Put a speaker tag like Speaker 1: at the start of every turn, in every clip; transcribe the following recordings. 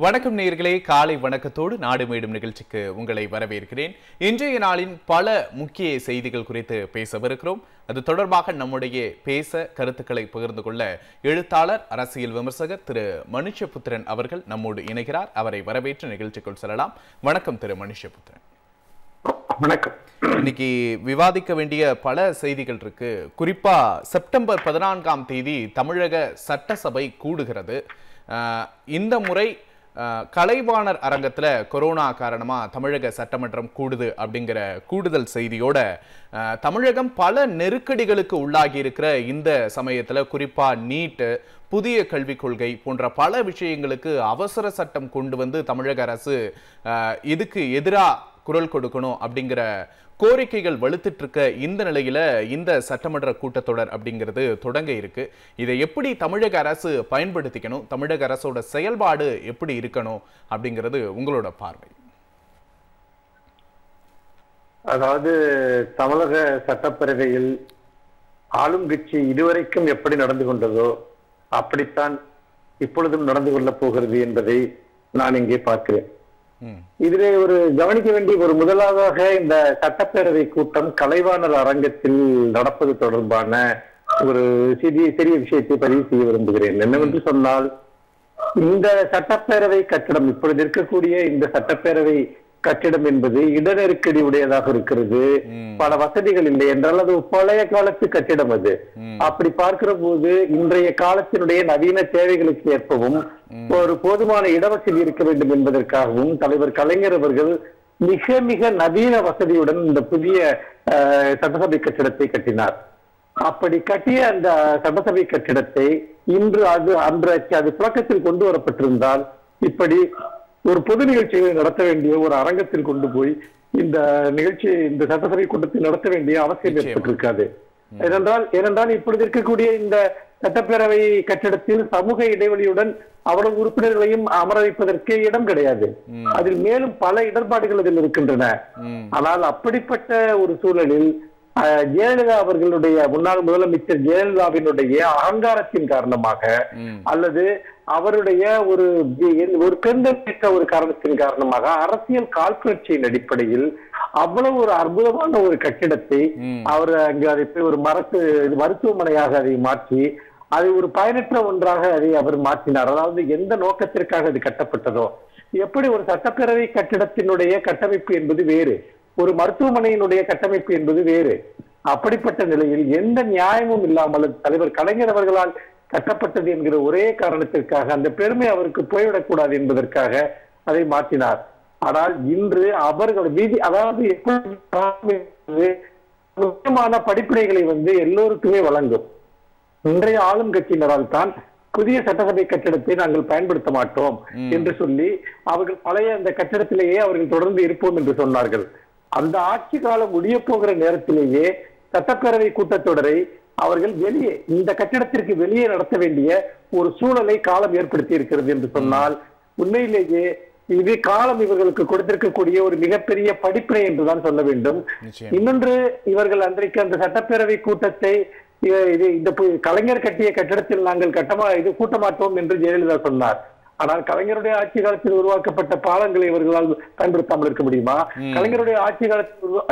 Speaker 1: வணக்கம் நேயர்களே காலை வணக்கத்தோடு நாடு மேடும் நிகழ்ச்சிக்கு உங்களை வரவேற்கிறேன் இன்றைய நாளின் பல முக்கிய செய்திகள் குறித்து பேசவிருக்கிறோம் அது தொடர்பாக நம்முடைய பேச கருத்துக்களை பகிர்ந்து கொள்ள எழுத்தாளர் அரசியல் விமர்சகர் திரு மனுஷபுத்திரன் அவர்கள் நம்மோடு இணைகிறார் அவரை வரவேற்று நிகழ்ச்சிக்குள் செல்லலாம் வணக்கம் திரு மனுஷபுத்திரன்
Speaker 2: வணக்கம்
Speaker 1: இன்னைக்கு விவாதிக்க வேண்டிய பல செய்திகள் இருக்கு குறிப்பா செப்டம்பர் பதினான்காம் தேதி தமிழக சட்டசபை கூடுகிறது அஹ், இந்த முறை அஹ், கலைவாணர் அரங்கத்துல கொரோனா காரணமா தமிழக சட்டமன்றம் கூடுது அப்படிங்கிற கூடுதல் செய்தியோட அஹ், தமிழகம் பல நெருக்கடிகளுக்கு உள்ளாகி இருக்கிற இந்த சமயத்துல குறிப்பா நீட் புதிய கல்விக் கொள்கை போன்ற பல விஷயங்களுக்கு அவசர சட்டம் கொண்டு வந்து தமிழக அரசு அஹ், இதுக்கு எதிரா குரல் கொடுக்கணும் அப்படிங்கிற கோரிக்கைகள் வலுத்துட்டு இருக்க இந்த நிலையில இந்த சட்டமன்ற கூட்டத்தொடர் அப்படிங்கிறது தொடங்க இருக்கு இதை எப்படி தமிழக அரசு பயன்படுத்திக்கணும் தமிழக அரசோட செயல்பாடு எப்படி இருக்கணும் அப்படிங்கிறது உங்களோட பார்வை
Speaker 2: அதாவது தமிழக சட்டப்பேரவையில் ஆளும் கட்சி இதுவரைக்கும் எப்படி நடந்து கொண்டதோ அப்படித்தான் இப்பொழுதும் நடந்து கொள்ளப் போகிறது என்பதை நான் இங்கே பார்க்கிறேன்
Speaker 1: ம்,
Speaker 2: இதிலே ஒரு கவனிக்க வேண்டிய ஒரு முதலாவதாக இந்த சட்டப்பேரவை கூட்டம் கலைவாணர் அரங்கத்தில் நடப்பது தொடர்பான ஒரு சிறிய சிறிய விஷயத்தை பதிவு செய்ய விரும்புகிறேன் என்னவென்று சொன்னால் இந்த சட்டப்பேரவை கட்டிடம் இப்பொழுது இருக்கக்கூடிய இந்த சட்டப்பேரவை கட்டிடம் என்பது இட நெருக்கடி உடையதாக இருக்கிறது
Speaker 1: ம்.
Speaker 2: பல வசதிகள் இல்லை என்றால் அது ஒரு பழைய காலத்து கட்டிடம் அது
Speaker 1: ம்.
Speaker 2: அப்படி பார்க்கிற போது இன்றைய காலத்தினுடைய நவீன தேவைகளுக்கு ஏற்பவும் ஒரு போதுமான இடவசதி இருக்க வேண்டும் என்பதற்காகவும் தலைவர் கலைஞர் அவர்கள் மிக மிக நவீன வசதியுடன் இந்த புதிய அஹ், சட்டசபை கட்டிடத்தை கட்டினார் அப்படி கட்டிய அந்த சட்டசபை கட்டிடத்தை இன்று அது அன்றைக்கு அது புழக்கத்தில் கொண்டு வரப்பட்டிருந்தால் இப்படி ஒரு பொது நிகழ்ச்சிகளை நடத்த வேண்டிய ஒரு அரங்கத்தில் கொண்டு போய் இந்த நிகழ்ச்சி இந்த சட்டசபை கூட்டத்தை நடத்த வேண்டிய அவசியம்
Speaker 1: நிச்சயமா.
Speaker 2: ஏற்பட்டிருக்காது ஏனென்றால் ஏனென்றால் இப்பொழுது இருக்கக்கூடிய இந்த சட்டப்பேரவை கட்டிடத்தில் சமூக இடைவெளியுடன் அவ்வளவு உறுப்பினர்களையும் அமர வைப்பதற்கு இடம் கிடையாது
Speaker 1: ம்.
Speaker 2: அதில் மேலும் பல இடர்பாடுகள் அதில் இருக்கின்றன
Speaker 1: ம்,
Speaker 2: ஆனால் அப்படிப்பட்ட ஒரு சூழலில் அஹ், ஜெயலலிதா அவர்களுடைய முன்னாள் முதலமைச்சர் ஜெயலலிதாவினுடைய அகங்காரத்தின் காரணமாக
Speaker 1: ம்,
Speaker 2: அல்லது அவருடைய ஒரு ஒரு பெருந்தமிக்க ஒரு காரணத்தின் காரணமாக அரசியல் காழ்ப்புணர்ச்சியின் அடிப்படையில் அவ்வளவு ஒரு அற்புதமான ஒரு கட்டிடத்தை
Speaker 1: ம்.
Speaker 2: அவர் அங்கு அதை போய் ஒரு மரத்து மருத்துவமனையாக அதை மாற்றி அதை ஒரு பயனற்ற ஒன்றாக அதை அவர் மாற்றினார் அதாவது எந்த நோக்கத்திற்காக அது கட்டப்பட்டதோ எப்படி ஒரு சட்டப்பேரவை கட்டிடத்தினுடைய கட்டமைப்பு என்பது வேறு ஒரு மருத்துவமனையினுடைய கட்டமைப்பு என்பது வேறு அப்படிப்பட்ட நிலையில் எந்த நியாயமும் இல்லாமல் அது தலைவர் கலைஞர் அவர்களால் கட்டப்பட்டது என்கிற ஒரே காரணத்திற்காக அந்த பெருமை அவருக்கு போய்விடக்கூடாது என்பதற்காக அதை மாற்றினார் ஆனால் இன்று அவர்கள் வீதி அதாவது எப்படி முக்கியமான படிப்பினைகளை வந்து எல்லோருக்குமே வழங்கும் இன்றைய ஆளும் கட்சியினரால் தான் புதிய சட்டசபை கட்டிடத்தை நாங்கள் பயன்படுத்த மாட்டோம்
Speaker 1: ம்.
Speaker 2: என்று சொல்லி அவர்கள் பழைய அந்த கட்டிடத்திலேயே அவர்கள் தொடர்ந்து இருப்போம் என்று சொன்னார்கள் அந்த ஆட்சி காலம் முடிய போகிற நேரத்திலேயே சட்டப்பேரவை கூட்டத்தொடரை அவர்கள் வெளியே இந்த கட்டிடத்திற்கு வெளியே நடத்த வேண்டிய ஒரு சூழலை காலம் ஏற்படுத்தி இருக்கிறது என்று சொன்னால் உண்மையிலேயே இது காலம் இவர்களுக்கு கொடுத்திருக்கக்கூடிய ஒரு மிகப்பெரிய படிப்பினை என்றுதான் சொல்ல வேண்டும்
Speaker 1: நிச்சயம்
Speaker 2: இன்னொன்று இவர்கள் அன்றைக்கு அந்த சட்டப்பேரவை கூட்டத்தை இ- இது இந்த பு- கலைஞர் கட்டிய கட்டிடத்தில் நாங்கள் கட்டமா இது கூட்ட மாட்டோம் என்று ஜெயலலிதா சொன்னார் ஆனால் கலைஞருடைய ஆட்சி காலத்தில் உருவாக்கப்பட்ட பாலங்களை இவர்களால் பயன்படுத்தாமல் இருக்க முடியுமா
Speaker 1: ம்.
Speaker 2: கலைஞருடைய ஆட்சி காலத்தில் உருவா-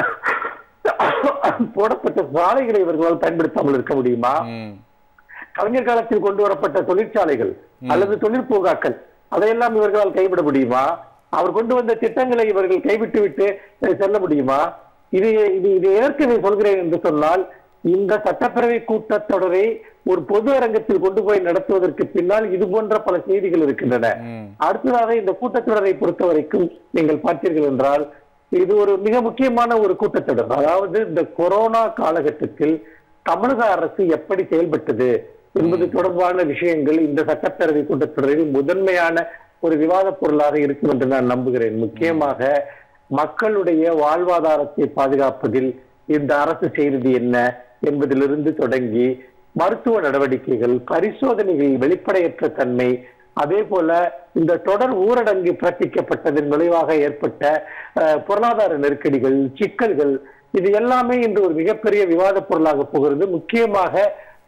Speaker 2: போடப்பட்ட சாலைகளை இவர்களால் பயன்படுத்தாமல் இருக்க முடியுமா
Speaker 1: ம்,
Speaker 2: கலைஞர் காலத்தில் கொண்டு வரப்பட்ட தொழிற்சாலைகள் அல்லது தொழிற்பூங்காக்கள் அதையெல்லாம் இவர்களால் கைவிட முடியுமா அவர் கொண்டு வந்த திட்டங்களை இவர்கள் கைவிட்டு விட்டு அஹ், செல்ல முடியுமா இது இது இது எதற்கு இதை சொல்கிறேன் என்று சொன்னால் இந்த சட்டப்பேரவை கூட்டத்தொடரை ஒரு பொது அரங்கத்தில் கொண்டு போய் நடத்துவதற்கு பின்னால் இது போன்ற பல செய்திகள் இருக்கின்றன
Speaker 1: ம்,
Speaker 2: அடுத்ததாக இந்த கூட்டத்தொடரை பொறுத்த வரைக்கும் நீங்கள் பார்த்தீர்கள் என்றால் இது ஒரு மிக முக்கியமான ஒரு கூட்டத்தொடர் அதாவது இந்த கொரோனா காலகட்டத்தில் தமிழக அரசு எப்படி செயல்பட்டது என்பது தொடர்பான விஷயங்கள் இந்த சட்டப்பேரவை கூட்டத்தொடரில் முதன்மையான ஒரு விவாத பொருளாக இருக்கும் என்று நான் நம்புகிறேன் முக்கியமாக மக்களுடைய வாழ்வாதாரத்தை பாதுகாப்பதில் இந்த அரசு செய்தது என்ன என்பதிலிருந்து தொடங்கி மருத்துவ நடவடிக்கைகள் பரிசோதனைகளில் வெளிப்படையற்ற தன்மை அதே போல இந்த தொடர் ஊரடங்கு பிறப்பிக்கப்பட்டதன் விளைவாக ஏற்பட்ட அஹ், பொருளாதார நெருக்கடிகள் சிக்கல்கள் இது எல்லாமே இன்று ஒரு மிகப்பெரிய விவாத பொருளாக போகிறது முக்கியமாக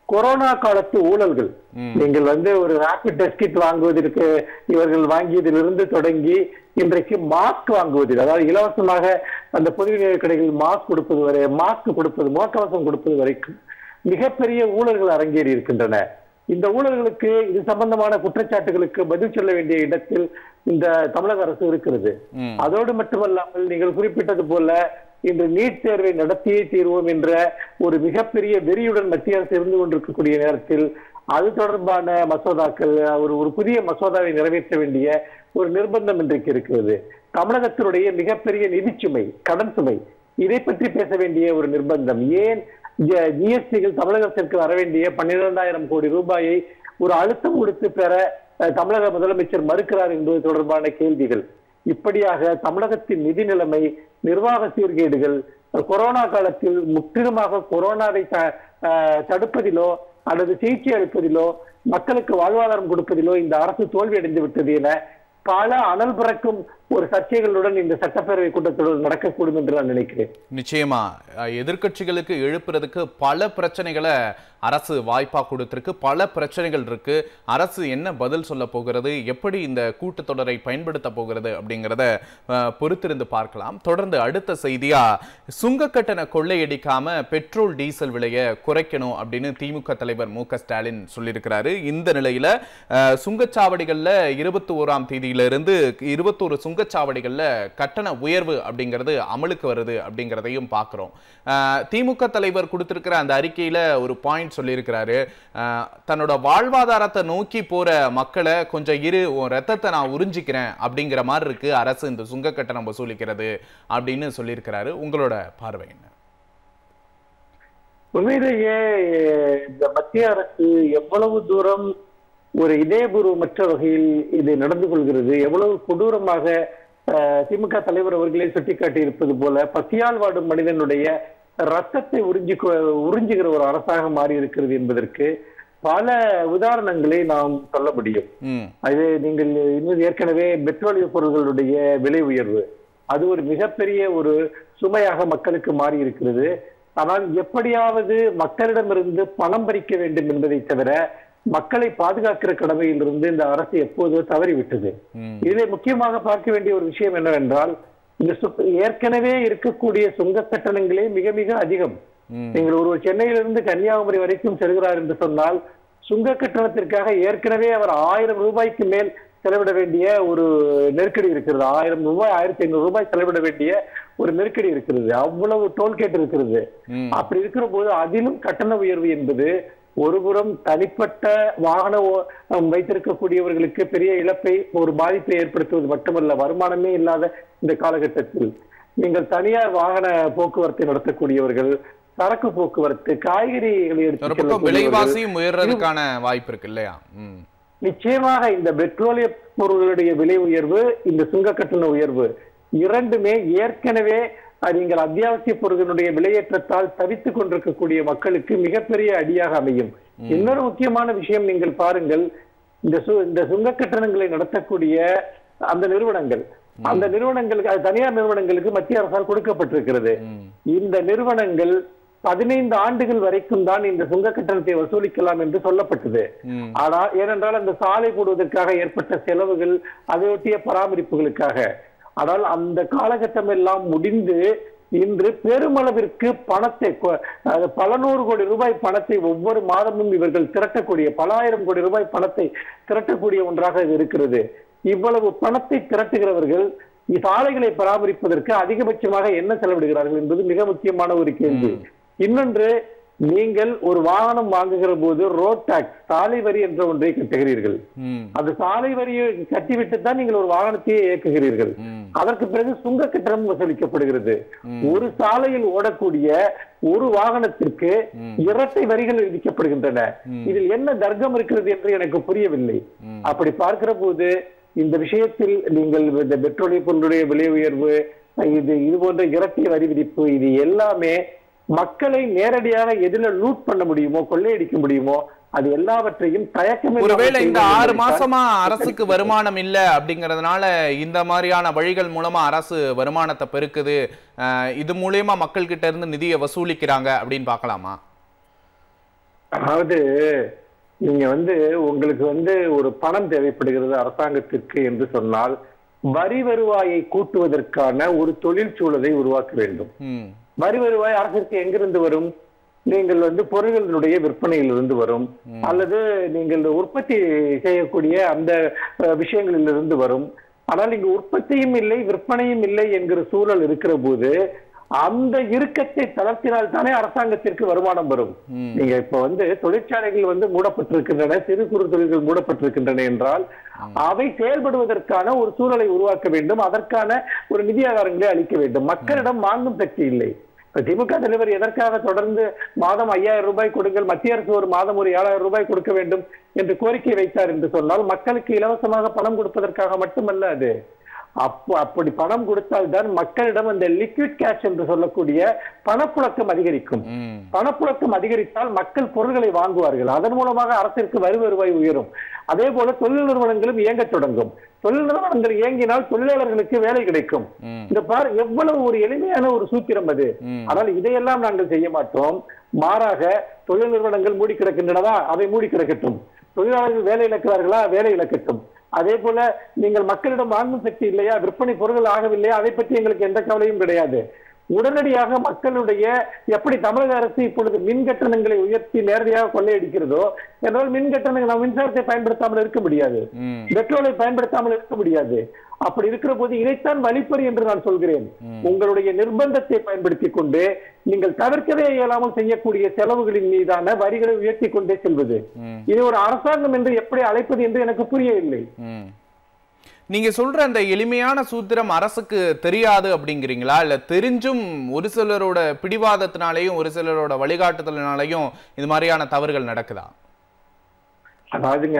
Speaker 2: கொரோனா காலத்து ஊழல்கள் நீங்கள் வந்து ஒரு ரேபிட் டெஸ்ட் கிட் வாங்குவதற்கு இவர்கள் வாங்கியதிலிருந்து தொடங்கி இன்றைக்கு மாஸ்க் வாங்குவதில் அதாவது இலவசமாக அந்த பொது விநியோக கடைகளில் மாஸ்க் கொடுப்பது வரை மாஸ்க் கொடுப்பது முகக்கவசம் கொடுப்பது வரைக்கும் மிகப்பெரிய ஊழல்கள் அரங்கேறி இருக்கின்றன இந்த ஊழல்களுக்கு இது சம்பந்தமான குற்றச்சாட்டுகளுக்கு பதில் சொல்ல வேண்டிய இடத்தில் இந்த தமிழக அரசு இருக்கிறது
Speaker 1: ம்.
Speaker 2: அதோடு மட்டுமல்லாமல் நீங்கள் குறிப்பிட்டது போல இன்று நீட் தேர்வை நடத்தியே தீர்வோம் என்ற ஒரு மிகப்பெரிய வெறியுடன் மத்திய அரசு இருந்து கொண்டிருக்கக்கூடிய நேரத்தில் அது தொடர்பான மசோதாக்கள் ஒரு ஒரு புதிய மசோதாவை நிறைவேற்ற வேண்டிய ஒரு நிர்பந்தம் இன்றைக்கு இருக்கிறது தமிழகத்தினுடைய மிகப்பெரிய நிதிச்சுமை கடன் சுமை இதை பற்றி பேச வேண்டிய ஒரு நிர்பந்தம் ஏன் ஜிஎஸ்டிகள் தமிழகத்திற்கு வர வேண்டிய பன்னிரெண்டாயிரம் கோடி ரூபாயை ஒரு அழுத்தம் கொடுத்து பெற அஹ், தமிழக முதலமைச்சர் மறுக்கிறார் என்பது தொடர்பான கேள்விகள் இப்படியாக தமிழகத்தின் நிதி நிலைமை நிர்வாக சீர்கேடுகள் கொரோனா காலத்தில் முற்றிலுமாக கொரோனாவை த- அஹ், தடுப்பதிலோ அல்லது சிகிச்சை அளிப்பதிலோ மக்களுக்கு வாழ்வாதாரம் கொடுப்பதிலோ இந்த அரசு தோல்வி அடைந்து விட்டது என பல அனல் பிறக்கும் ஒரு சர்ச்சைகளுடன் இந்த சட்டப்பேரவை கூட்டத்தொடர் நடக்கக்கூடும் என்று நான் நினைக்கிறேன்
Speaker 1: நிச்சயமா அஹ், எதிர்க்கட்சிகளுக்கு எழுப்புறதுக்கு பல பிரச்சனைகளை அரசு வாய்ப்பா கொடுத்திருக்கு பல பிரச்சனைகள் இருக்கு அரசு என்ன பதில் சொல்ல போகிறது எப்படி இந்த கூட்டத்தொடரை பயன்படுத்த போகிறது அப்படிங்கிறத அஹ், பொறுத்திருந்து பார்க்கலாம் தொடர்ந்து அடுத்த செய்தியா சுங்க கட்டண கொள்ளையடிக்காம பெட்ரோல் டீசல் விலையை குறைக்கணும் அப்படின்னு திமுக தலைவர் மு க ஸ்டாலின் சொல்லியிருக்கிறாரு இந்த நிலையில அஹ், சுங்கச்சாவடிகள்ல இருபத்தி ஓராம் தேதியிலிருந்து இருபத்தோரு சுங்கச்சாவடிகள்ல கட்டண உயர்வு அப்படிங்கிறது அமலுக்கு வருது அப்படிங்கிறதையும் பார்க்கிறோம் அஹ், திமுக தலைவர் கொடுத்திருக்கிற அந்த அறிக்கையில ஒரு பாயிண்ட் சொல்லியிருக்கிறாரு அஹ், தன்னோட வாழ்வாதாரத்தை நோக்கி போற மக்களை கொஞ்சம் இரு உன் ரத்தத்தை நான் உறிஞ்சிக்கிறேன் அப்படிங்கிற மாதிரி இருக்கு அரசு இந்த சுங்க கட்டணம் வசூலிக்கிறது அப்படின்னு சொல்லியிருக்கிறாரு உங்களோட பார்வை என்ன
Speaker 2: உண்மையிலேயே இந்த மத்திய அரசு எவ்வளவு தூரம் ஒரு இதயபூர்வமற்ற வகையில் இது நடந்து கொள்கிறது எவ்வளவு கொடூரமாக அஹ், திமுக தலைவர் அவர்களே சுட்டிக்காட்டி இருப்பது போல பசியால் வாடும் மனிதனுடைய ரத்தத்தை உறிஞ்சி உறிஞ்சுகிற ஒரு அரசாக மாறி இருக்கிறது என்பதற்கு பல உதாரணங்களை நாம் சொல்ல முடியும்
Speaker 1: ம்
Speaker 2: அது நீங்கள் இன்னும் ஏற்கனவே பெட்ரோலிய பொருட்களுடைய விலை உயர்வு அது ஒரு மிகப்பெரிய ஒரு சுமையாக மக்களுக்கு மாறி இருக்கிறது ஆனால் எப்படியாவது மக்களிடமிருந்து பணம் பறிக்க வேண்டும் என்பதை தவிர மக்களை பாதுகாக்கிற கடமையிலிருந்து இந்த அரசு எப்போதோ தவறிவிட்டது
Speaker 1: ம்
Speaker 2: இதிலே முக்கியமாக பார்க்க வேண்டிய ஒரு விஷயம் என்னவென்றால் இந்த சு- ஏற்கனவே இருக்கக்கூடிய சுங்க கட்டணங்களே மிக மிக அதிகம்
Speaker 1: ம்
Speaker 2: நீங்கள் ஒரு சென்னையிலிருந்து கன்னியாகுமரி வரைக்கும் செல்கிறார் என்று சொன்னால் சுங்க கட்டணத்திற்காக ஏற்கனவே அவர் ஆயிரம் ரூபாய்க்கு மேல் செலவிட வேண்டிய ஒரு நெருக்கடி இருக்கிறது ஆயிரம் ரூபாய் ஆயிரத்தி ஐநூறு ரூபாய் செலவிட வேண்டிய ஒரு நெருக்கடி இருக்கிறது அவ்வளவு டோல்கேட் இருக்கிறது
Speaker 1: ம்
Speaker 2: அப்படி இருக்கிற போது அதிலும் கட்டண உயர்வு என்பது ஒருபுறம் தனிப்பட்ட வாகன ஓ- அஹ் வைத்திருக்கக்கூடியவர்களுக்கு பெரிய இழப்பை ஒரு பாதிப்பை ஏற்படுத்துவது மட்டுமல்ல வருமானமே இல்லாத இந்த காலகட்டத்தில் நீங்கள் தனியார் வாகன போக்குவரத்தை நடத்தக்கூடியவர்கள் சரக்கு போக்குவரத்து காய்கறிகளை
Speaker 1: ஒரு
Speaker 2: எடுத்து
Speaker 1: பக்கம்
Speaker 2: செல்லக்கூடியவர்கள்,
Speaker 1: விலைவாசியும் உயர்றதுக்கான வாய்ப்பு இருக்கு இல்லையா ம்
Speaker 2: நிச்சயமாக இந்த பெட்ரோலிய பொருட்களுடைய விலை உயர்வு இந்த சுங்க கட்டண உயர்வு இரண்டுமே ஏற்கனவே அஹ், நீங்கள் அத்தியாவசிய பொருட்களுடைய விலையேற்றத்தால் தவித்துக் கொண்டிருக்கக்கூடிய மக்களுக்கு மிகப்பெரிய அடியாக அமையும் இன்னொரு முக்கியமான விஷயம் நீங்கள் பாருங்கள் இந்த சு இந்த சுங்க கட்டணங்களை நடத்தக்கூடிய அந்த நிறுவனங்கள் அந்த நிறுவனங்களுக்கு அது தனியார் நிறுவனங்களுக்கு மத்திய அரசால் கொடுக்கப்பட்டிருக்கிறது
Speaker 1: ம்
Speaker 2: இந்த நிறுவனங்கள் பதினைந்து ஆண்டுகள் வரைக்கும் தான் இந்த சுங்க கட்டணத்தை வசூலிக்கலாம் என்று சொல்லப்பட்டது
Speaker 1: ம்
Speaker 2: ஆனால் ஏனென்றால் அந்த சாலை போடுவதற்காக ஏற்பட்ட செலவுகள் அதையொட்டிய பராமரிப்புகளுக்காக ஆனால் அந்த காலகட்டம் எல்லாம் முடிந்து இன்று பெருமளவிற்கு பணத்தை கொ- அது பல நூறு கோடி ரூபாய் பணத்தை ஒவ்வொரு மாதமும் இவர்கள் திரட்டக்கூடிய பல ஆயிரம் கோடி ரூபாய் பணத்தை திரட்டக்கூடிய ஒன்றாக இது இருக்கிறது இவ்வளவு பணத்தை திரட்டுகிறவர்கள் சாலைகளை பராமரிப்பதற்கு அதிகபட்சமாக என்ன செலவிடுகிறார்கள் என்பது மிக முக்கியமான ஒரு கேள்வி இன்னொன்று நீங்கள் ஒரு வாகனம் வாங்குகிற போது ரோட் டாக்ஸ் சாலை வரி என்ற ஒன்றை கட்டுகிறீர்கள்
Speaker 1: ம்
Speaker 2: அந்த சாலை வரியை கட்டிவிட்டு தான் நீங்கள் ஒரு வாகனத்தையே இயக்குகிறீர்கள்
Speaker 1: ம்
Speaker 2: அதற்கு பிறகு சுங்க கட்டணம் வசூலிக்கப்படுகிறது ஒரு சாலையில் ஓடக்கூடிய ஒரு வாகனத்திற்கு
Speaker 1: ம்.
Speaker 2: இரட்டை வரிகள் விதிக்கப்படுகின்றன இதில் என்ன தர்க்கம் இருக்கிறது என்று எனக்கு புரியவில்லை
Speaker 1: ம்.
Speaker 2: அப்படி பார்க்கிற போது இந்த விஷயத்தில் நீங்கள் இந்த பெட்ரோலிய பொருளுடைய விலை உயர்வு இது இது போன்ற இரட்டை வரி விதிப்பு இது எல்லாமே மக்களை நேரடியாக எதுல லூட் பண்ண முடியுமோ கொள்ளையடிக்க முடியுமோ அது எல்லாவற்றையும் தயக்கமே
Speaker 1: ஒருவேளை இந்த ஆறு மாசமா அரசுக்கு வருமானம் இல்ல அப்படிங்கறதுனால இந்த மாதிரியான வழிகள் மூலமா அரசு வருமானத்தை பெருக்குது அஹ், இது மூலியமா மக்கள் கிட்ட இருந்து நிதியை வசூலிக்கிறாங்க அப்படின்னு பார்க்கலாமா
Speaker 2: அதாவது நீங்க வந்து உங்களுக்கு வந்து ஒரு பணம் தேவைப்படுகிறது அரசாங்கத்திற்கு என்று சொன்னால் வரி வருவாயை கூட்டுவதற்கான ஒரு தொழில் சூழலை உருவாக்க வேண்டும்
Speaker 1: ம்
Speaker 2: வரி வருவாய் அரசிற்கு எங்கிருந்து வரும் நீங்கள் வந்து பொருள்களுடைய விற்பனையிலிருந்து வரும் அல்லது நீங்கள் உற்பத்தி செய்யக்கூடிய அந்த அஹ், விஷயங்களிலிருந்து வரும் ஆனால் இங்கு உற்பத்தியும் இல்லை விற்பனையும் இல்லை என்கிற சூழல் இருக்கிற போது அந்த இறுக்கத்தை தளர்த்தினால் தானே அரசாங்கத்திற்கு வருமானம் வரும்
Speaker 1: ம்.
Speaker 2: நீங்க இப்ப வந்து தொழிற்சாலைகள் வந்து மூடப்பட்டிருக்கின்றன சிறு குறு தொழில்கள் மூடப்பட்டிருக்கின்றன என்றால் அவை செயல்படுவதற்கான ஒரு சூழலை உருவாக்க வேண்டும் அதற்கான ஒரு நிதி ஆதாரங்களை அளிக்க வேண்டும் மக்களிடம் வாங்கும் சக்தி இல்லை இப்ப திமுக தலைவர் எதற்காக தொடர்ந்து மாதம் ஐயாயிரம் ரூபாய் கொடுங்கள் மத்திய அரசு ஒரு மாதம் ஒரு ஏழாயிரம் ரூபாய் கொடுக்க வேண்டும் என்று கோரிக்கை வைத்தார் என்று சொன்னால் மக்களுக்கு இலவசமாக பணம் கொடுப்பதற்காக மட்டுமல்ல அது அப்போ அப்படி பணம் கொடுத்தால்தான் மக்களிடம் அந்த லிக்விட் கேஷ் என்று சொல்லக்கூடிய பணப்புழக்கம் அதிகரிக்கும்
Speaker 1: ம்
Speaker 2: பணப்புழக்கம் அதிகரித்தால் மக்கள் பொருட்களை வாங்குவார்கள் அதன் மூலமாக அரசிற்கு வரி வருவாய் உயரும் அதே போல தொழில் நிறுவனங்களும் இயங்கத் தொடங்கும் தொழில் நிறுவனங்கள் இயங்கினால் தொழிலாளர்களுக்கு வேலை கிடைக்கும்
Speaker 1: ம்
Speaker 2: இந்த பார் எவ்வளவு ஒரு எளிமையான ஒரு சூத்திரம் அது
Speaker 1: ம்.
Speaker 2: ஆனால் இதையெல்லாம் நாங்கள் செய்ய மாட்டோம் மாறாக தொழில் நிறுவனங்கள் மூடி கிடக்கின்றனவா அவை மூடி கிடக்கட்டும் தொழிலாளர்கள் வேலை இழக்கிறார்களா வேலை இழக்கட்டும் அதே போல நீங்கள் மக்களிடம் வாங்கும் சக்தி இல்லையா விற்பனை பொருட்கள் ஆகவில்லையா அதை பற்றி எங்களுக்கு எந்த கவலையும் கிடையாது உடனடியாக மக்களுடைய எப்படி தமிழக அரசு இப்பொழுது மின் கட்டணங்களை உயர்த்தி நேரடியாக கொள்ளையடிக்கிறதோ என்றால் மின் கட்டணங்கள் நாம் மின்சாரத்தை பயன்படுத்தாமல் இருக்க முடியாது
Speaker 1: ம்
Speaker 2: பெட்ரோலை பயன்படுத்தாமல் இருக்க முடியாது அப்படி இருக்கிற போது இதைத்தான் வழிப்பறி என்று நான் சொல்கிறேன் உங்களுடைய நிர்பந்தத்தை பயன்படுத்திக் கொண்டு நீங்கள் தவிர்க்கவே இயலாமல் செய்யக்கூடிய செலவுகளின் மீதான வரிகளை உயர்த்தி கொண்டே செல்வது
Speaker 1: ம்.
Speaker 2: இது ஒரு அரசாங்கம் என்று எப்படி அழைப்பது என்று எனக்கு புரியவில்லை
Speaker 1: ம். நீங்க சொல்ற அந்த எளிமையான சூத்திரம் அரசுக்கு தெரியாது அப்படிங்கிறீங்களா இல்ல தெரிஞ்சும் ஒரு சிலரோட பிடிவாதத்தினாலையும் ஒரு சிலரோட வழிகாட்டுதலினாலையும் இது மாதிரியான தவறுகள் நடக்குதா
Speaker 2: அதாவதுங்க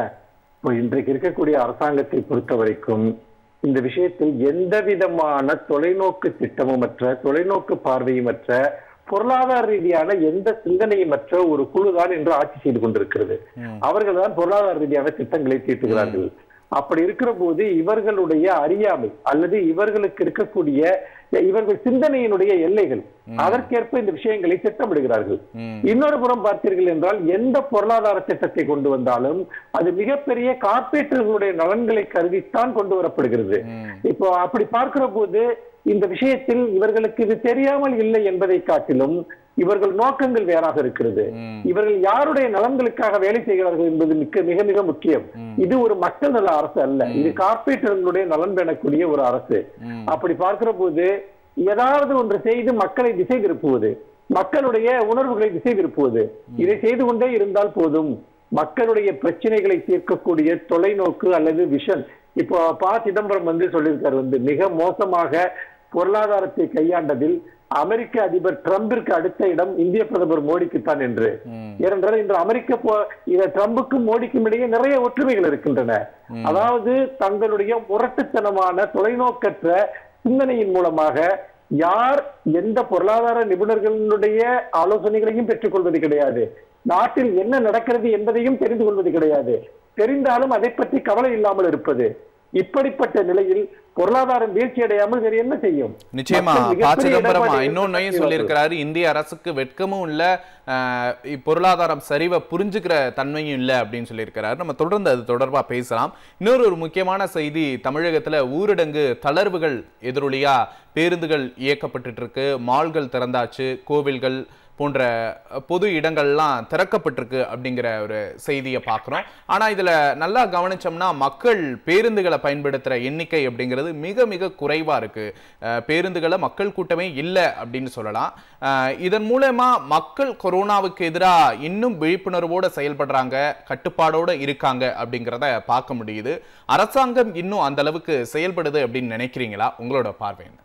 Speaker 2: இப்போ இன்றைக்கு இருக்கக்கூடிய அரசாங்கத்தை பொறுத்த வரைக்கும் இந்த விஷயத்தில் எந்த விதமான தொலைநோக்கு திட்டமுமற்ற தொலைநோக்கு பார்வையுமற்ற பொருளாதார ரீதியான எந்த சிந்தனையுமற்ற ஒரு குழுதான் என்று ஆட்சி செய்து கொண்டிருக்கிறது
Speaker 1: ம்.
Speaker 2: அவர்கள் தான் பொருளாதார ரீதியான திட்டங்களை தீட்டுகிறார்கள் அப்படி இருக்கிற போது இவர்களுடைய அறியாமை அல்லது இவர்களுக்கு இருக்கக்கூடிய இவர்கள் சிந்தனையினுடைய எல்லைகள் அதற்கேற்ப இந்த விஷயங்களை திட்டமிடுகிறார்கள்
Speaker 1: ம்
Speaker 2: இன்னொரு புறம் பார்த்தீர்கள் என்றால் எந்த பொருளாதார திட்டத்தை கொண்டு வந்தாலும் அது மிகப்பெரிய கார்ப்பரேட்டுகளுடைய நலன்களை கருதித்தான் கொண்டு வரப்படுகிறது
Speaker 1: ம்
Speaker 2: இப்போ அப்படி பார்க்கிற போது இந்த விஷயத்தில் இவர்களுக்கு இது தெரியாமல் இல்லை என்பதை காட்டிலும் இவர்கள் நோக்கங்கள் வேறாக இருக்கிறது
Speaker 1: ம்.
Speaker 2: இவர்கள் யாருடைய நலன்களுக்காக வேலை செய்கிறார்கள் என்பது மிக மிக மிக முக்கியம் இது ஒரு மக்கள் நல அரசு அல்ல இது கார்ப்பரேட்டுகளுடைய நலன் பெறக்கூடிய ஒரு அரசு
Speaker 1: ம்.
Speaker 2: அப்படி பார்க்கிற போது ஏதாவது ஒன்று செய்து மக்களை திசை திருப்புவது மக்களுடைய உணர்வுகளை திசை திருப்புவது இதை செய்து கொண்டே இருந்தால் போதும் மக்களுடைய பிரச்சனைகளை தீர்க்கக்கூடிய தொலைநோக்கு அல்லது விஷன் இப்போ ப சிதம்பரம் வந்து சொல்லியிருக்காரு வந்து மிக மோசமாக பொருளாதாரத்தை கையாண்டதில் அமெரிக்க அதிபர் ட்ரம்பிற்கு அடுத்த இடம் இந்திய பிரதமர் மோடிக்குத்தான் என்று
Speaker 1: ம்.
Speaker 2: ஏனென்றால் இன்று அமெரிக்க போ- இத ட்ரம்புக்கும் மோடிக்கும் இடையே நிறைய ஒற்றுமைகள் இருக்கின்றன அதாவது தங்களுடைய முரட்டுத்தனமான தொலைநோக்கற்ற சிந்தனையின் மூலமாக யார் எந்த பொருளாதார நிபுணர்களுடைய ஆலோசனைகளையும் பெற்றுக்கொள்வது கிடையாது நாட்டில் என்ன நடக்கிறது என்பதையும் தெரிந்து கொள்வது கிடையாது தெரிந்தாலும் அதை பற்றி கவலை இல்லாமல் இருப்பது இப்படிப்பட்ட நிலையில் பொருளாதாரம் வீழ்ச்சி அடையாமல் வேறு என்ன செய்யும்
Speaker 1: நிச்சயமா
Speaker 2: மக்கள்
Speaker 1: ப
Speaker 2: மிகப்பெரிய
Speaker 1: சிதம்பரம்
Speaker 2: இடர்பாடுகளை
Speaker 1: இன்னொன்னையும்
Speaker 2: சந்திக்கிறார்கள்.
Speaker 1: சொல்லியிருக்கிறாரு இந்திய அரசுக்கு வெட்கமும் இல்ல அஹ், இப் பொருளாதாரம் சரிவை புரிஞ்சுக்கிற தன்மையும் இல்ல அப்படின்னு சொல்லியிருக்கிறாரு நம்ம தொடர்ந்து அது தொடர்பா பேசலாம் இன்னொரு ஒரு முக்கியமான செய்தி தமிழகத்துல ஊரடங்கு தளர்வுகள் எதிரொலியா பேருந்துகள் இயக்கப்பட்டுட்டு இருக்கு மால்கள் திறந்தாச்சு கோவில்கள் போன்ற அஹ், பொது இடங்கள்லாம் திறக்கப்பட்டிருக்கு அப்படிங்கிற ஒரு செய்தியை பார்க்குறோம் ஆனால் இதில் நல்லா கவனிச்சோம்னா மக்கள் பேருந்துகளை பயன்படுத்துகிற எண்ணிக்கை அப்படிங்கிறது மிக மிக குறைவாக இருக்குது பேருந்துகளை மக்கள் கூட்டமே இல்லை அப்படின்னு சொல்லலாம் அஹ், இதன் மூலமா மக்கள் கொரோனாவுக்கு எதிராக இன்னும் விழிப்புணர்வோடு செயல்படுறாங்க கட்டுப்பாடோடு இருக்காங்க அப்படிங்கிறத பார்க்க முடியுது அரசாங்கம் இன்னும் அந்த அளவுக்கு செயல்படுது அப்படின்னு நினைக்கிறீங்களா உங்களோட பார்வை என்ன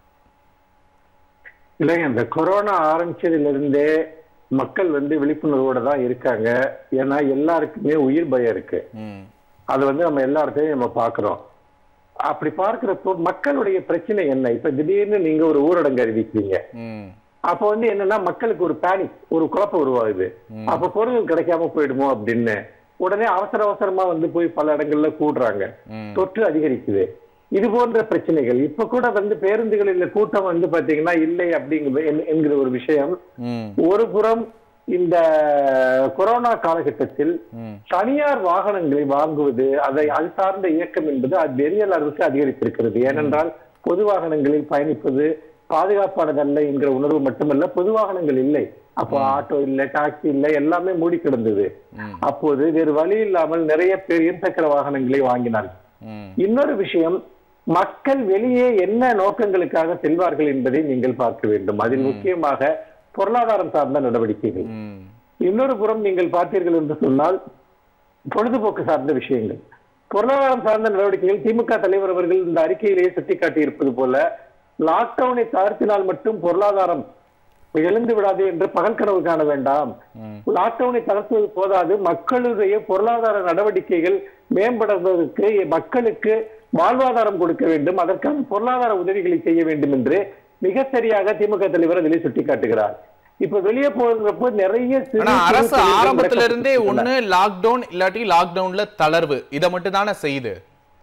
Speaker 2: இல்லைங்க இந்த கொரோனா ஆரம்பிச்சதுல இருந்தே மக்கள் வந்து விழிப்புணர்வோட தான் இருக்காங்க ஏன்னா எல்லாருக்குமே உயிர் பயம் இருக்கு
Speaker 1: ம்
Speaker 2: அது வந்து நம்ம எல்லா இடத்தையும் நம்ம பார்க்கிறோம் அப்படி பார்க்கிறப்போ மக்களுடைய பிரச்சனை என்ன இப்ப திடீர்னு நீங்க ஒரு ஊரடங்கு அறிவிக்கிறீங்க
Speaker 1: ம்
Speaker 2: அப்ப வந்து என்னன்னா மக்களுக்கு ஒரு பேனிக் ஒரு குழப்பம் உருவாகுது அப்ப பொருள் கிடைக்காம போயிடுமோ அப்படின்னு உடனே அவசர அவசரமா வந்து போய் பல இடங்கள்ல கூடுறாங்க
Speaker 1: ம்
Speaker 2: தொற்று அதிகரிக்குது இது போன்ற பிரச்சனைகள் இப்ப கூட வந்து பேருந்துகளில் கூட்டம் வந்து பாத்தீங்கன்னா இல்லை அப்படிங்கிற என்- என்கிற ஒரு விஷயம்
Speaker 1: ம்
Speaker 2: ஒரு புறம் இந்த கொரோனா காலகட்டத்தில்
Speaker 1: ம்
Speaker 2: தனியார் வாகனங்களை வாங்குவது அதை அது சார்ந்த இயக்கம் என்பது அது பெரிய அளவுக்கு அதிகரித்திருக்கிறது ஏனென்றால் பொது வாகனங்களில் பயணிப்பது பாதுகாப்பானதல்ல என்கிற உணர்வு மட்டுமல்ல பொது வாகனங்கள் இல்லை அப்போ ஆட்டோ இல்லை டாக்ஸி இல்லை எல்லாமே மூடி கிடந்தது
Speaker 1: ம்
Speaker 2: அப்போது வேறு வழி இல்லாமல் நிறைய பேர் இருசக்கர வாகனங்களை வாங்கினார்கள்
Speaker 1: ம்
Speaker 2: இன்னொரு விஷயம் மக்கள் வெளியே என்ன நோக்கங்களுக்காக செல்வார்கள் என்பதை நீங்கள் பார்க்க வேண்டும் அதில் முக்கியமாக பொருளாதாரம் சார்ந்த நடவடிக்கைகள்
Speaker 1: ம்
Speaker 2: இன்னொரு புறம் நீங்கள் பார்த்தீர்கள் என்று சொன்னால் பொழுதுபோக்கு சார்ந்த விஷயங்கள் பொருளாதாரம் சார்ந்த நடவடிக்கைகள் திமுக தலைவர் அவர்கள் இந்த அறிக்கையிலேயே சுட்டிக்காட்டி இருப்பது போல லாக்டவுனை தளர்த்தினால் மட்டும் பொருளாதாரம் எழுந்து விடாது என்று பகல் கனவு காண வேண்டாம்
Speaker 1: ம்
Speaker 2: லாக்டவுனை தளர்த்துவது போதாது மக்களுடைய பொருளாதார நடவடிக்கைகள் மேம்படுவதற்கு மக்களுக்கு வாழ்வாதாரம் கொடுக்க வேண்டும் அதற்கான பொருளாதார உதவிகளை செய்ய வேண்டும் என்று மிக சரியாக திமுக தலைவர் அதிலே சுட்டிக்காட்டுகிறார் இப்ப வெளியே போகிறப்போ நிறைய சிறு
Speaker 1: ஆனா
Speaker 2: சிறு
Speaker 1: அரசு
Speaker 2: தொழில்கள்
Speaker 1: ஆரம்பத்துல இருந்தே
Speaker 2: முடக்கப்பட்டிருக்கின்றன.
Speaker 1: ஒண்ணு லாக்டவுன் இல்லாட்டி லாக்டவுன்ல தளர்வு இதை மட்டும் தானே செய்யுது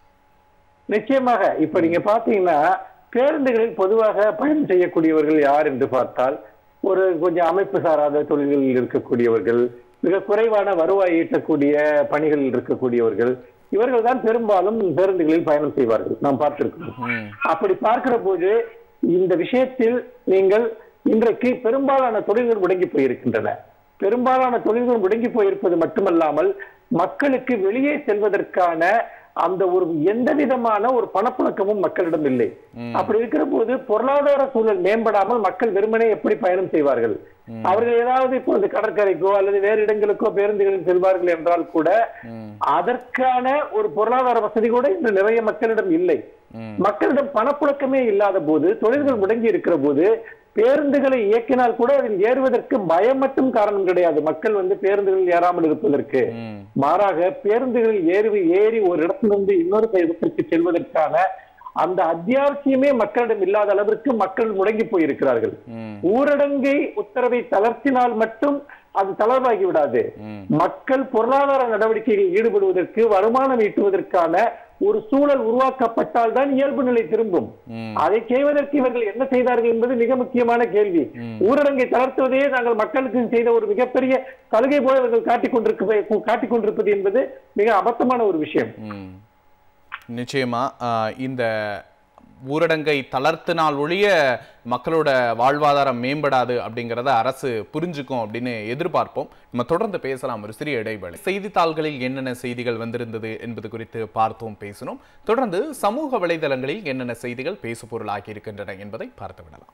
Speaker 2: நிச்சயமாக இப்ப நீங்க பாத்தீங்கன்னா பேருந்துகளில் பொதுவாக பயணம் செய்யக்கூடியவர்கள் யார் என்று பார்த்தால் ஒரு கொஞ்சம் அமைப்பு சாராத தொழில்களில் இருக்கக்கூடியவர்கள் மிக குறைவான வருவாய் ஈட்டக்கூடிய பணிகளில் இருக்கக்கூடியவர்கள் இவர்கள் தான் பெரும்பாலும் பேருந்துகளில் பயணம் செய்வார்கள் நாம் பார்த்திருக்கிறோம்
Speaker 1: ம்
Speaker 2: அப்படி பார்க்கிற போது இந்த விஷயத்தில் நீங்கள் இன்றைக்கு பெரும்பாலான தொழில்கள் முடங்கி போயிருக்கின்றன பெரும்பாலான தொழில்கள் முடங்கி போயிருப்பது மட்டுமல்லாமல் மக்களுக்கு வெளியே செல்வதற்கான அந்த ஒரு எந்த விதமான ஒரு பணப்புழக்கமும் மக்களிடம் இல்லை
Speaker 1: ம்.
Speaker 2: அப்படி இருக்கிற போது பொருளாதார சூழல் மேம்படாமல் மக்கள் வெறுமனே எப்படி பயணம் செய்வார்கள் அவர்கள் ஏதாவது இப்போ இந்த கடற்கரைக்கோ அல்லது வேறு இடங்களுக்கோ பேருந்துகளில் செல்வார்கள் என்றால் கூட
Speaker 1: ம்
Speaker 2: அதற்கான ஒரு பொருளாதார வசதி கூட இன்று நிறைய மக்களிடம் இல்லை
Speaker 1: ம்
Speaker 2: மக்களிடம் பணப்புழக்கமே இல்லாத போது தொழில்கள் முடங்கி இருக்கிற போது பேருந்துகளை இயக்கினால் கூட அதில் ஏறுவதற்கு பயம் மட்டும் காரணம் கிடையாது மக்கள் வந்து பேருந்துகளில் ஏறாமல் இருப்பதற்கு
Speaker 1: ம்
Speaker 2: மாறாக பேருந்துகளில் ஏறி ஏறி ஒரு இடத்திலிருந்து இன்னொரு இடத்திற்கு செல்வதற்கான அந்த அத்தியாவசியமே மக்களிடம் இல்லாத அளவிற்கு மக்கள் முடங்கி போயிருக்கிறார்கள்
Speaker 1: ம்
Speaker 2: ஊரடங்கை உத்தரவை தளர்த்தினால் மட்டும் அது தளர்வாகி விடாது
Speaker 1: ம்
Speaker 2: மக்கள் பொருளாதார நடவடிக்கைகளில் ஈடுபடுவதற்கு வருமானம் ஈட்டுவதற்கான ஒரு சூழல் உருவாக்கப்பட்டால் தான் இயல்பு நிலை திரும்பும்
Speaker 1: ம்
Speaker 2: அதை செய்வதற்கு இவர்கள் என்ன செய்தார்கள் என்பது மிக முக்கியமான கேள்வி
Speaker 1: ம்.
Speaker 2: ஊரடங்கை தளர்த்துவதையே நாங்கள் மக்களுக்கு செய்த ஒரு மிகப்பெரிய சலுகை போல இவர்கள் காட்டிக் கொண்டிருக்க காட்டிக் கொண்டிருப்பது என்பது மிக அபத்தமான ஒரு விஷயம்
Speaker 1: ம். நிச்சயமா ஆஹ், இந்த ஊரடங்கை தளர்த்தினால் ஒழிய மக்களோட வாழ்வாதாரம் மேம்படாது அப்படிங்கிறத அரசு புரிஞ்சுக்கும் அப்படின்னு எதிர்பார்ப்போம் நம்ம தொடர்ந்து பேசலாம் ஒரு சிறிய இடைவேளை செய்தித்தாள்களில் என்னென்ன செய்திகள் வந்திருந்தது என்பது குறித்து பார்த்தோம் பேசினோம் தொடர்ந்து சமூக வலைதளங்களில் என்னென்ன செய்திகள் பேசுபொருளாகி இருக்கின்றன என்பதை பார்த்து விடலாம்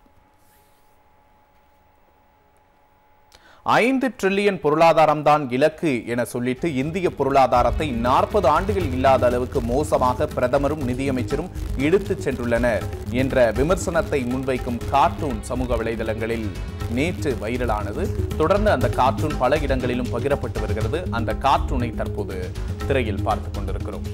Speaker 1: ஐந்து ட்ரில்லியன் பொருளாதாரம்தான் இலக்கு என சொல்லிட்டு இந்திய பொருளாதாரத்தை நாற்பது ஆண்டுகள் இல்லாத அளவுக்கு மோசமாக பிரதமரும் நிதியமைச்சரும் இழுத்துச் சென்றுள்ளனர் என்ற விமர்சனத்தை முன்வைக்கும் கார்ட்டூன் சமூக வலைதளங்களில் நேற்று வைரலானது தொடர்ந்து அந்த கார்ட்டூன் பல இடங்களிலும் பகிரப்பட்டு வருகிறது அந்த கார்ட்டூனை தற்போது திரையில் பார்த்துக் கொண்டிருக்கிறோம்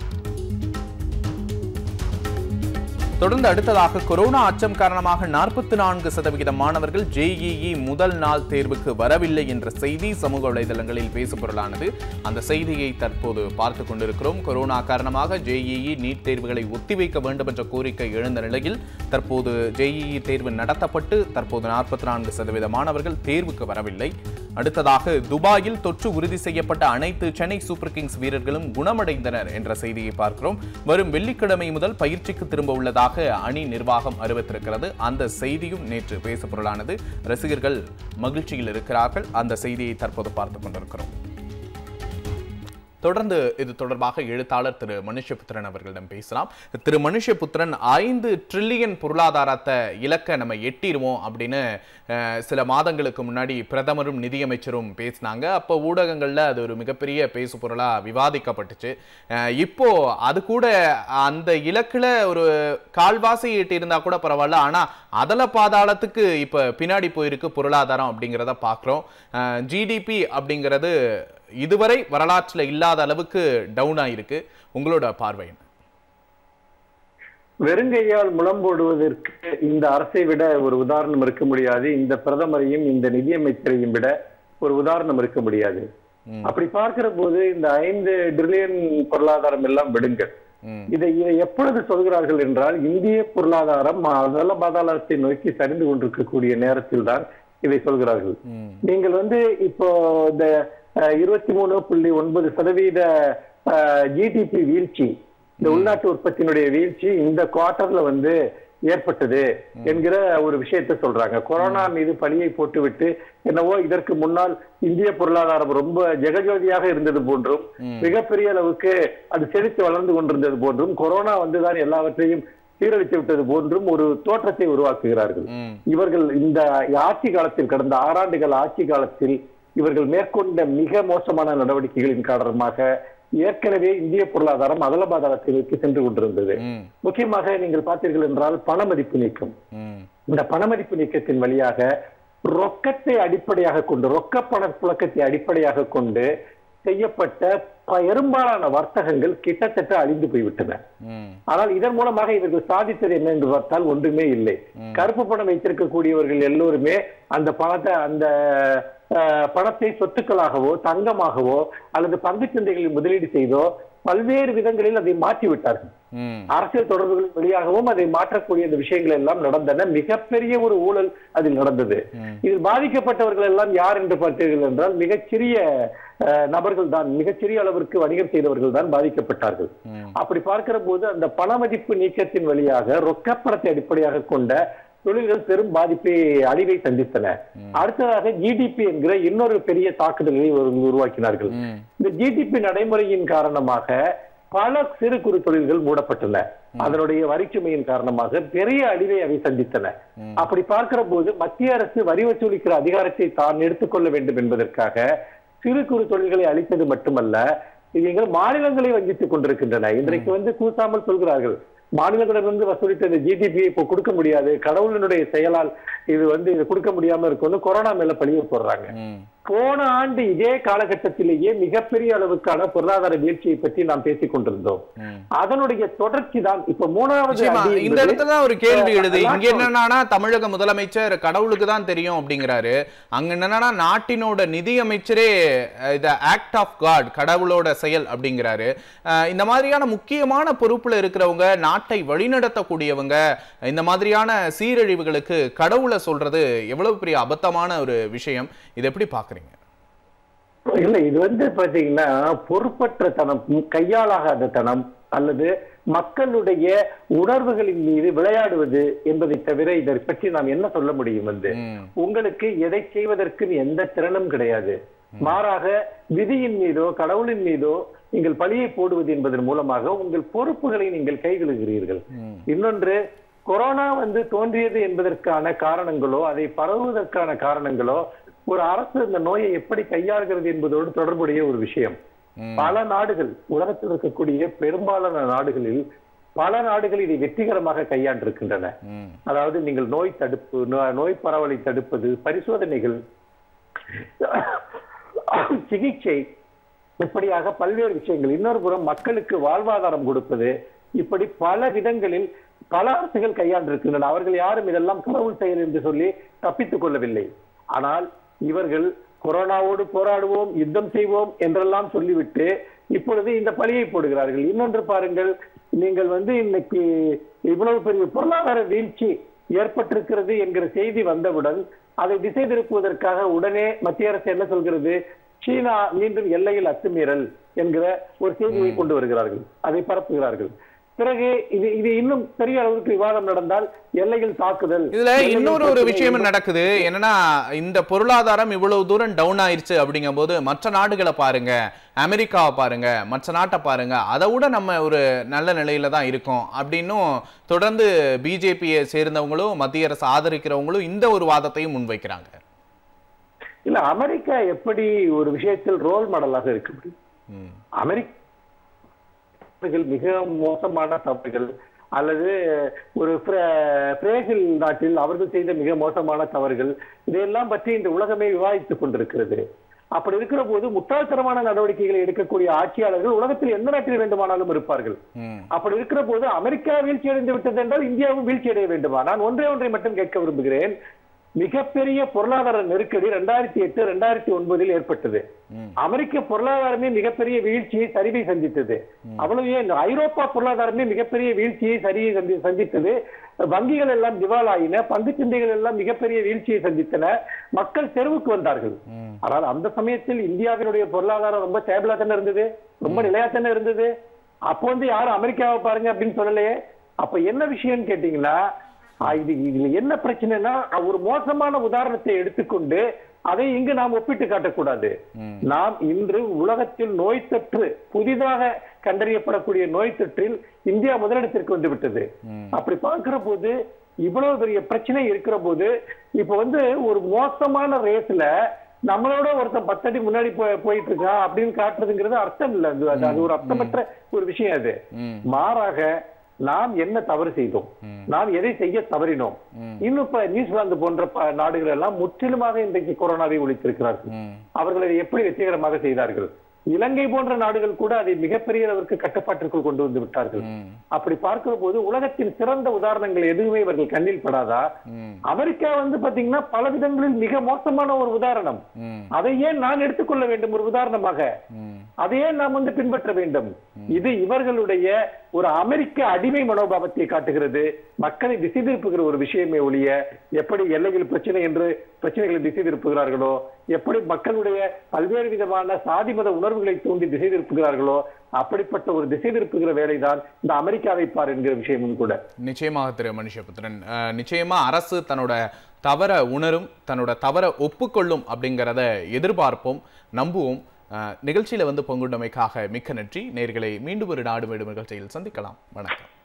Speaker 1: தொடர்ந்து அடுத்ததாக கொரோனா அச்சம் காரணமாக நாற்பத்தி நான்கு சதவிகித மாணவர்கள் ஜேஇஇ முதல் நாள் தேர்வுக்கு வரவில்லை என்ற செய்தி சமூக வலைதளங்களில் பேசுபொருளானது அந்த செய்தியை தற்போது பார்த்து கொண்டிருக்கிறோம் கொரோனா காரணமாக ஜேஇஇ நீட் தேர்வுகளை ஒத்திவைக்க வேண்டும் என்ற கோரிக்கை எழுந்த நிலையில் தற்போது ஜேஇஇ தேர்வு நடத்தப்பட்டு தற்போது நாற்பத்தி நான்கு சதவீத மாணவர்கள் தேர்வுக்கு வரவில்லை அடுத்ததாக துபாயில் தொற்று உறுதி செய்யப்பட்ட அனைத்து சென்னை சூப்பர் கிங்ஸ் வீரர்களும் குணமடைந்தனர் என்ற செய்தியை பார்க்கிறோம் வரும் வெள்ளிக்கிழமை முதல் பயிற்சிக்கு திரும்ப உள்ளதாக அணி நிர்வாகம் அறிவித்திருக்கிறது அந்த செய்தியும் நேற்று பேசப்பொருளானது ரசிகர்கள் மகிழ்ச்சியில் இருக்கிறார்கள் அந்த செய்தியை தற்போது பார்த்துக் கொண்டிருக்கிறோம் தொடர்ந்து இது தொடர்பாக எழுத்தாளர் திரு மனுஷபுத்திரன் அவர்களிடம் பேசலாம் திரு மனுஷபுத்திரன் ஐந்து ட்ரில்லியன் பொருளாதாரத்தை இலக்க நம்ம எட்டிடுவோம் அப்படின்னு அஹ், சில மாதங்களுக்கு முன்னாடி பிரதமரும் நிதியமைச்சரும் பேசினாங்க அப்போ ஊடகங்கள்ல அது ஒரு மிகப்பெரிய பேசு பொருளா விவாதிக்கப்பட்டுச்சு அஹ், இப்போ அது கூட அந்த இலக்குல ஒரு கால்வாசி எட்டி இருந்தா கூட பரவாயில்ல ஆனா அதல பாதாளத்துக்கு இப்ப பின்னாடி போயிருக்கு பொருளாதாரம் அப்படிங்கிறத பார்க்குறோம் ஜிடிபி அப்படிங்கிறது இதுவரை வரலாற்றுல இல்லாத அளவுக்கு டவுன் ஆயிருக்கு உங்களோட பார்வை என்ன
Speaker 2: வெறுங்கையால் முளம் போடுவதற்கு இந்த அரசை விட ஒரு உதாரணம் இருக்க முடியாது இந்த பிரதமரையும் இந்த நிதியமைச்சரையும் விட ஒரு உதாரணம் இருக்க முடியாது
Speaker 1: ம்.
Speaker 2: அப்படி பார்க்கிற போது இந்த ஐந்து டிரில்லியன் பொருளாதாரம் எல்லாம் விடுங்க
Speaker 1: ம்,
Speaker 2: இதை இதை எப்பொழுது சொல்கிறார்கள் என்றால் இந்திய பொருளாதாரம் அதல பாதாளத்தை நோக்கி சரிந்து கொண்டிருக்கக்கூடிய நேரத்தில் தான் இதை சொல்கிறார்கள்
Speaker 1: ம்.
Speaker 2: நீங்கள் வந்து இப்போ இந்த இருபத்தி மூணு புள்ளி ஒன்பது சதவீத ஜிடிபி வீழ்ச்சி இந்த உள்நாட்டு உற்பத்தியினுடைய வீழ்ச்சி இந்த குவார்டர்ல வந்து ஏற்பட்டது என்கிற ஒரு விஷயத்தை சொல்றாங்க கொரோனா மீது பழியை போட்டுவிட்டு என்னவோ இதற்கு முன்னால் இந்திய பொருளாதாரம் ரொம்ப ஜெகஜோதியாக இருந்தது போன்றும் மிகப்பெரிய அளவுக்கு அது செழித்து வளர்ந்து கொண்டிருந்தது போன்றும் கொரோனா வந்துதான் எல்லாவற்றையும் சீரழித்து விட்டது போன்றும் ஒரு தோற்றத்தை உருவாக்குகிறார்கள்
Speaker 1: ம்.
Speaker 2: இவர்கள் இந்த ஆட்சி காலத்தில் கடந்த ஆறாண்டுகள் ஆட்சி காலத்தில் இவர்கள் மேற்கொண்ட மிக மோசமான நடவடிக்கைகளின் காரணமாக ஏற்கனவே இந்திய பொருளாதாரம் அதலபாதாரத்தை நோக்கி சென்று கொண்டிருந்தது
Speaker 1: ம்.
Speaker 2: முக்கியமாக நீங்கள் பார்த்தீர்கள் என்றால் பணமதிப்பு நீக்கம்
Speaker 1: ம்.
Speaker 2: இந்த பணமதிப்பு நீக்கத்தின் வழியாக ரொக்கத்தை அடிப்படையாக கொண்டு ரொக்க பண புழக்கத்தை அடிப்படையாக கொண்டு செய்யப்பட்ட பெரும்பாலான வர்த்தகங்கள் கிட்டத்தட்ட அழிந்து போய்விட்டன
Speaker 1: ம்.
Speaker 2: ஆனால் இதன் மூலமாக இவர்கள் சாதித்தது என்ன என்று பார்த்தால் ஒன்றுமே இல்லை கருப்பு பணம் வைத்திருக்கக்கூடியவர்கள் எல்லோருமே அந்த பணத்தை அந்த அஹ், பணத்தை சொத்துக்களாகவோ தங்கமாகவோ அல்லது பங்குச் சந்தைகளில் முதலீடு செய்தோ பல்வேறு விதங்களில் அதை மாற்றி விட்டார்கள்
Speaker 1: ம்.
Speaker 2: அரசியல் தொடர்புகளின் வழியாகவும் அதை மாற்றக்கூடிய இந்த விஷயங்கள் எல்லாம் நடந்தன மிகப்பெரிய ஒரு ஊழல் அதில் நடந்தது இதில் பாதிக்கப்பட்டவர்கள் எல்லாம் யார் என்று பார்த்தீர்கள் என்றால் மிகச்சிறிய அஹ், நபர்கள் தான் மிகச்சிறிய அளவிற்கு வணிகம் செய்தவர்கள் தான் பாதிக்கப்பட்டார்கள்
Speaker 1: ம்.
Speaker 2: அப்படி பார்க்கிற போது அந்த பணமதிப்பு நீக்கத்தின் வழியாக ரொக்கப்பணத்தை அடிப்படையாக கொண்ட தொழில்கள் பெரும் பாதிப்பை அழிவை சந்தித்தன அடுத்ததாக ஜிடிபி என்கிற இன்னொரு பெரிய தாக்குதலை இவர்கள் உருவாக்கினார்கள்
Speaker 1: ம்.
Speaker 2: இந்த ஜிடிபி நடைமுறையின் காரணமாக பல சிறு குறு தொழில்கள் மூடப்பட்டன அதனுடைய வரிச்சுமையின் காரணமாக பெரிய அழிவை அவை சந்தித்தன அப்படி பார்க்கிற போது மத்திய அரசு வரி வசூலிக்கிற அதிகாரத்தை தான் எடுத்துக்கொள்ள வேண்டும் என்பதற்காக சிறு குறு தொழில்களை அளித்தது மட்டுமல்ல இவங்கள் மாநிலங்களை வஞ்சித்துக் கொண்டிருக்கின்றன இன்றைக்கு வந்து கூசாமல் சொல்கிறார்கள் மாநிலங்களிலிருந்து வசூலித்த இந்த ஜிடிபி இப்போ கொடுக்க முடியாது கடவுளினுடைய செயலால் இது வந்து இது கொடுக்க முடியாம இருக்கும்னு கொரோனா மேல பழிய போடுறாங்க
Speaker 1: ம்.
Speaker 2: போன ஆண்டு இதே காலகட்டத்திலேயே மிகப்பெரிய அளவுக்கான பொருளாதார வீழ்ச்சியை பற்றி நாம் பேசிக் கொண்டிருந்தோம்
Speaker 1: ம்.
Speaker 2: அதனுடைய தொடர்ச்சி தான் இப்ப மூணாவது
Speaker 1: நிச்சயமா
Speaker 2: அடி
Speaker 1: இந்த
Speaker 2: என்பது-
Speaker 1: இடத்துல தான் ஒரு கேள்வி எழுது இங்க
Speaker 2: lockdown.
Speaker 1: என்னன்னா தமிழக முதலமைச்சர் கடவுளுக்கு தான் தெரியும் அப்படிங்கிறாரு அங்க என்னன்னா நாட்டினோட நிதி அமைச்சரே அஹ், இத ஆக்ட் ஆஃப் காட் கடவுளோட செயல் அப்படிங்கிறாரு அஹ், இந்த மாதிரியான முக்கியமான பொறுப்புல இருக்கிறவங்க நாட்டை வழிநடத்தக்கூடியவங்க இந்த மாதிரியான சீரழிவுகளுக்கு கடவுளை சொல்றது எவ்வளவு பெரிய அபத்தமான ஒரு விஷயம் இதை எப்படி பாக்குறீங்க
Speaker 2: இல்ல இது வந்து பாத்தீங்கன்னா பொறுப்பற்ற தனம் கையாளாகாத தனம் அல்லது மக்களுடைய உணர்வுகளின் மீது விளையாடுவது என்பதை தவிர இதை பற்றி நாம் என்ன சொல்ல முடியும் வந்து
Speaker 1: ம்.
Speaker 2: உங்களுக்கு எதை செய்வதற்கு எந்த திறனும் கிடையாது மாறாக விதியின் மீதோ கடவுளின் மீதோ நீங்கள் பழியை போடுவது என்பதன் மூலமாக உங்கள் பொறுப்புகளை நீங்கள் கைவிடுகிறீர்கள்
Speaker 1: ம்.
Speaker 2: இன்னொன்று கொரோனா வந்து தோன்றியது என்பதற்கான காரணங்களோ அதை பரவுவதற்கான காரணங்களோ ஒரு அரசு இந்த நோயை எப்படி கையாளுகிறது என்பதோடு தொடர்புடைய ஒரு விஷயம்
Speaker 1: ம்.
Speaker 2: பல நாடுகள் உலகத்தில் இருக்கக்கூடிய பெரும்பாலான நாடுகளில் பல நாடுகள் இதை வெற்றிகரமாக கையாண்டிருக்கின்றன
Speaker 1: ம்.
Speaker 2: அதாவது நீங்கள் நோய் தடுப்பு நோ- நோய் பரவலை தடுப்பது பரிசோதனைகள் சிகிச்சை இப்படியாக பல்வேறு விஷயங்கள் இன்னொரு புறம் மக்களுக்கு வாழ்வாதாரம் கொடுப்பது இப்படி பல விதங்களில் பல அரசுகள் கையாண்டிருக்கின்றன அவர்கள் யாரும் இதெல்லாம் கடவுள் செயல் என்று சொல்லி தப்பித்துக் கொள்ளவில்லை ஆனால் இவர்கள் கொரோனாவோடு போராடுவோம் யுத்தம் செய்வோம் என்றெல்லாம் சொல்லிவிட்டு இப்பொழுது இந்த பழியை போடுகிறார்கள் இன்னொன்று பாருங்கள் நீங்கள் வந்து இன்னைக்கு இவ்வளவு பெரிய பொருளாதார வீழ்ச்சி ஏற்பட்டிருக்கிறது என்கிற செய்தி வந்தவுடன் அதை திசை திருப்புவதற்காக உடனே மத்திய அரசு என்ன சொல்கிறது சீனா மீண்டும் எல்லையில் அத்துமீறல் என்கிற ஒரு செய்தியை கொண்டு வருகிறார்கள் அதை பரப்புகிறார்கள் பிறகு இது இது இன்னும் பெரிய அளவுக்கு விவாதம் நடந்தால் எல்லையில் தாக்குதல்
Speaker 1: இதுல
Speaker 2: எல்லையில்
Speaker 1: இன்னொரு ஒரு
Speaker 2: பிரச்சனை
Speaker 1: விஷயம்
Speaker 2: என்பது-
Speaker 1: நடக்குது என்னன்னா இந்த பொருளாதாரம் இவ்வளவு தூரம் டவுன் ஆயிருச்சு அப்படிங்கும்போது மற்ற நாடுகளை பாருங்க அமெரிக்காவை பாருங்க மற்ற நாட்டை பாருங்க அதை விட நம்ம ஒரு நல்ல நிலையில தான் இருக்கோம் அப்படின்னும் தொடர்ந்து பிஜேபியை சேர்ந்தவங்களும் மத்திய அரசு ஆதரிக்கிறவங்களும் இந்த ஒரு வாதத்தையும் முன்வைக்கிறாங்க
Speaker 2: இல்ல அமெரிக்கா எப்படி ஒரு விஷயத்தில் ரோல் மாடலாக இருக்க முடியும்
Speaker 1: ம்.
Speaker 2: அமெரிக்க மிக மோசமான தவறுகள் அல்லது ஒரு பிர- பிரேசில் நாட்டில் அவர்கள் செய்த மிக மோசமான தவறுகள் இதையெல்லாம் பற்றி இந்த உலகமே விவாதித்துக் கொண்டிருக்கிறது அப்படி இருக்கிற போது முட்டாள்தனமான நடவடிக்கைகளை எடுக்கக்கூடிய ஆட்சியாளர்கள் உலகத்தில் எந்த நாட்டில் வேண்டுமானாலும் இருப்பார்கள்
Speaker 1: ம்.
Speaker 2: அப்படி இருக்கிற போது அமெரிக்கா வீழ்ச்சி அடைந்து விட்டது என்றால் இந்தியாவும் வீழ்ச்சி அடைய வேண்டுமா நான் ஒன்றே ஒன்றை மட்டும் கேட்க விரும்புகிறேன் மிகப்பெரிய பொருளாதார நெருக்கடி ரெண்டாயிரத்தி எட்டு ரெண்டாயிரத்தி ஒன்பதில் ஏற்பட்டது
Speaker 1: ம்.
Speaker 2: அமெரிக்க பொருளாதாரமே மிகப்பெரிய வீழ்ச்சியை சரிவை சந்தித்தது அவ்வளவு ஏன் ஐரோப்பா பொருளாதாரமே மிகப்பெரிய வீழ்ச்சியை சரியை சந்தி- சந்தித்தது வங்கிகள் எல்லாம் திவால் ஆயின பங்கு சந்தைகள் எல்லாம் மிகப்பெரிய வீழ்ச்சியை சந்தித்தன மக்கள் தெருவுக்கு வந்தார்கள்
Speaker 1: ம்.
Speaker 2: ஆனால் அந்த சமயத்தில் இந்தியாவினுடைய பொருளாதாரம் ரொம்ப ஸ்டேபிளா தானே இருந்தது ரொம்ப நிலையா தானே இருந்தது அப்போ வந்து யாரும் அமெரிக்காவை பாருங்க அப்படின்னு சொல்லலையே அப்ப என்ன விஷயம்னு கேட்டீங்கன்னா ஆ, இது இதுல என்ன பிரச்சனைனா ஒரு மோசமான உதாரணத்தை எடுத்துக்கொண்டு அதை இங்கு நாம் ஒப்பிட்டு காட்டக்கூடாது
Speaker 1: ம்.
Speaker 2: நாம் இன்று உலகத்தில் நோய் தொற்று புதிதாக கண்டறியப்படக்கூடிய நோய் தொற்றில் இந்தியா முதலிடத்திற்கு வந்து விட்டது
Speaker 1: ம்.
Speaker 2: அப்படி பார்க்கிற போது இவ்வளவு பெரிய பிரச்சனை இருக்கிற போது இப்ப வந்து ஒரு மோசமான ரேஸ்ல நம்மளோட ஒருத்தன் பத்தடி முன்னாடி போய்- போயிட்டு இருக்கான் அப்படின்னு காட்டுறதுங்கிறது அர்த்தம் இல்ல அது அது- அது ஒரு அர்த்தமற்ற ஒரு விஷயம் அது
Speaker 1: ம்.
Speaker 2: மாறாக நாம் என்ன தவறு செய்தோம்
Speaker 1: ம்.
Speaker 2: நாம் எதை செய்ய தவறினோம்
Speaker 1: ம்.
Speaker 2: இன்னும் இப்ப நியூசிலாந்து போன்ற ப- நாடுகள் எல்லாம் முற்றிலுமாக இன்றைக்கு கொரோனாவை ஒழித்திருக்கிறார்கள்
Speaker 1: ம்.
Speaker 2: அவர்கள் அதை எப்படி வெற்றிகரமாக செய்தார்கள் இலங்கை போன்ற நாடுகள் கூட அதை மிகப்பெரிய அளவிற்கு கட்டுப்பாட்டிற்குள் கொண்டு வந்து விட்டார்கள்
Speaker 1: ம்.
Speaker 2: அப்படி பார்க்கிற போது உலகத்தின் சிறந்த உதாரணங்கள் எதுவுமே இவர்கள் கண்ணில் படாதா
Speaker 1: ம்.
Speaker 2: அமெரிக்கா வந்து பாத்தீங்கன்னா பல விதங்களில் மிக மோசமான ஒரு உதாரணம்
Speaker 1: ம்.
Speaker 2: அதை ஏன் நான் எடுத்துக்கொள்ள வேண்டும் ஒரு உதாரணமாக
Speaker 1: ம்.
Speaker 2: அதை ஏன் நாம் வந்து பின்பற்ற வேண்டும் இது இவர்களுடைய ஒரு அமெரிக்க அடிமை மனோபாவத்தை காட்டுகிறது மக்களை திசை திருப்புகிற ஒரு விஷயமே ஒழிய எப்படி எல்லையில் பிரச்சனை என்று பிரச்சனைகளை திசை திருப்புகிறார்களோ எப்படி மக்களுடைய பல்வேறு விதமான சாதி மத உணர்வுகளை தூண்டி திசை திருப்புகிறார்களோ அப்படிப்பட்ட ஒரு திசை திருப்புகிற வேலைதான் இந்த அமெரிக்காவை பார் என்கிற விஷயமும் கூட
Speaker 1: நிச்சயமாக திரு மனுஷபுத்திரன் அஹ், நிச்சயமா அரசு தன்னோட தவற உணரும் தன்னோட தவற ஒப்புக்கொள்ளும் அப்படிங்கிறத எதிர்பார்ப்போம் நம்புவோம் அஹ், நிகழ்ச்சியில வந்து பங்குண்டமைக்காக மிக்க நன்றி நேர்களை மீண்டும் ஒரு நாடு மேடும் நிகழ்ச்சியில் சந்திக்கலாம் வணக்கம்